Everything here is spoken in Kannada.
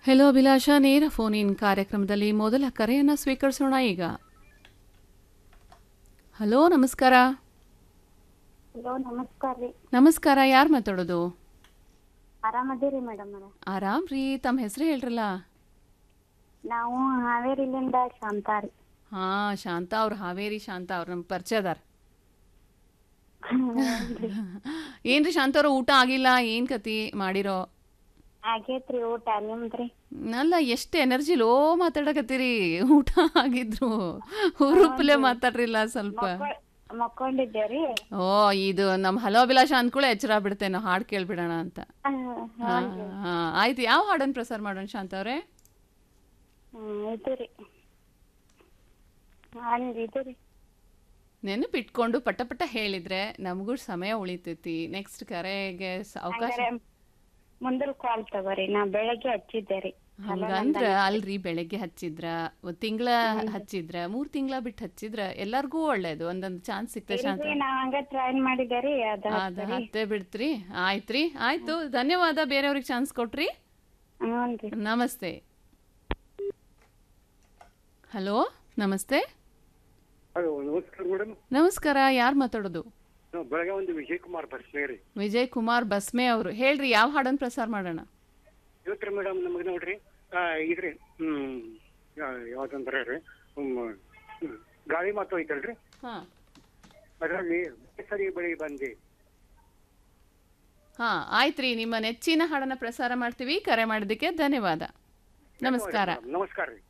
ಹೆಲೋ ಅಭಿಲಾಷ ನೇರ ಫೋನ್ ಇನ್ ಕಾರ್ಯಕ್ರಮದಲ್ಲಿ ಮೊದಲ ಕರೆಯನ್ನು ಸ್ವೀಕರಿಸೋಣ ಈಗ ಹಲೋ ನಮಸ್ಕಾರ ಹಲೋ ನಮಸ್ಕಾರ ರೀ ನಮಸ್ಕಾರ ಯಾರು ಮಾತಾಡೋದು ಆರಾಮದೀರಿ ಮೇಡಮ್ ಅವ್ರ ಆರಾಮ್ ರೀ ತಮ್ಮ ಹೆಸರು ಹೇಳ್ರಲ್ಲ ನಾವು ಹಾವೇರಿಲಿಂದ ಶಾಂತ ರೀ ಹಾಂ ಶಾಂತ ಅವ್ರು ಹಾವೇರಿ ಶಾಂತ ಅವ್ರು ನಮ್ಮ ಪರಿಚಯದಾರ ಏನ್ರಿ ಶಾಂತ ಅವ್ರ ಊಟ ಆಗಿಲ್ಲ ಏನು ಕತಿ ಮಾಡಿರೋ ಆಗೇತ್ರಿ ಊಟ ನಿಮ್ದ್ರಿ ಅಲ್ಲ ಎಷ್ಟು ಎನರ್ಜಿ ಲೋ ಮಾತಾಡಕತ್ತೀರಿ ಊಟ ಆಗಿದ್ರು ಹುರುಪ್ಲೆ ಮಾತಾಡ್ರಿಲ್ಲ ಸ್ವಲ್ಪ ಮಕ್ಕೊಂಡಿದ್ದೇರಿ ಓ ಇದು ನಮ್ಮ ಹಲೋ ಅಭಿಲಾಷ ಅಂದ್ಕೂಳೆ ಎಚ್ಚರ ಬಿಡ್ತೇನೆ ಹಾಡು ಕೇಳ್ಬಿಡೋಣ ಅಂತ ಹಾ, ಹಾ, ಆಯ್ತು ಯಾವ ಹಾಡನ್ನು ಪ್ರಸಾರ ಮಾಡೋಣ ಶಾಂತ ಅವ್ರೆ ಹ್ಮ್ ಇದು ರೀ ಹಂಗ್ ಇದು ರೀ ನೆನಪಿಟ್ಕೊಂಡು ಪಟ ಪಟ ಹೇಳಿದ್ರೆ ನಮಗೂ ಸಮಯ ಉಳಿತೈತಿ ನೆಕ್ಸ್ಟ್ ಕರೆಗೆ ಸ- ಅವಕಾಶ ಹಂಗಾರೆ ಮುಂದಲ್ ಕಾಲ್ ತಗೋರಿ ನಾ ಬೆಳಗ್ಗೆ ಹಚ್ಚಿದ್ದೆ ರೀ ಹಂಗಂದ್ರ ಅಲ್ರಿ ಬೆಳಗ್ಗೆ ಹಚ್ಚಿದ್ರ ಒಂದ್ ತಿಂಗಳ ಹಚ್ಚಿದ್ರ ಮೂರ್ ತಿಂಗಳ ಬಿಟ್ಟು ಹಚ್ಚಿದ್ರ ಎಲ್ಲಾರ್ಗೂ ಒಳ್ಳೇದು ಒಂದೊಂದ್ ಚಾನ್ಸ್ ಸಿಕ್ತ ಶಾಂತ ಇಲ್ರಿ, ನಾ ಹಂಗ ಟ್ರೈ ಮಾಡಿದ್ದೆ ರೀ ಅದ ಅದ ಹತ್ತೆ ಬಿಡ್ತ್ರಿ ಆಯ್ತ್ರಿ ಆಯ್ತು ಧನ್ಯವಾದ ಬೇರೆಯವ್ರಿಗೆ ಚಾನ್ಸ್ ಕೊಟ್ರಿ ಹ್ಞೂನ್ರಿ ನಮಸ್ತೆ ಹಲೋ ನಮಸ್ತೆ ಹಲೋ ನಮಸ್ಕಾರ ಮೇಡಮ್ ನಮಸ್ಕಾರ ಯಾರು ಮಾತಾಡೋದು ನಾವು ಬೆಳಗಾವಿಂದ ವಿಜಯ್ ಕುಮಾರ್ ಬಸ್ಮೇ ರೀ ವಿಜಯ್ ಕುಮಾರ್ ಬಸ್ಮೆ ಅವರು ಹೇಳ್ರಿ ಯಾವ ಹಾಡನ್ನು ಪ್ರಸಾರ ಮಾಡೋಣ ಇವತ್ತು ಮೇಡಮ್ ನಮಗೆ ನೋಡ್ರಿ ಆ, ಇದ್ರಿ ಹ್ಮ್ ಯಾ- ಯಾವ್ದಂದ್ರೆ ರೀ ಹ್ಮ್, ಹ್ಮ್, ಗಾಳಿ ಮಾತು ಐತಲ್ರಿ ಹಾ ಅದರಲ್ಲಿ ಸರಿ ಬಳಿ ಬಂದಿ ಹಾ ಆಯ್ತ್ರಿ ನಿಮ್ಮ ನೆಚ್ಚಿನ ಹಾಡನ್ನ ಪ್ರಸಾರ ಮಾಡ್ತೀವಿ ಕರೆ ಮಾಡಿದ್ದಕ್ಕೆ ಧನ್ಯವಾದ ನಮಸ್ಕಾರ ನಮಸ್ಕಾರ ರೀ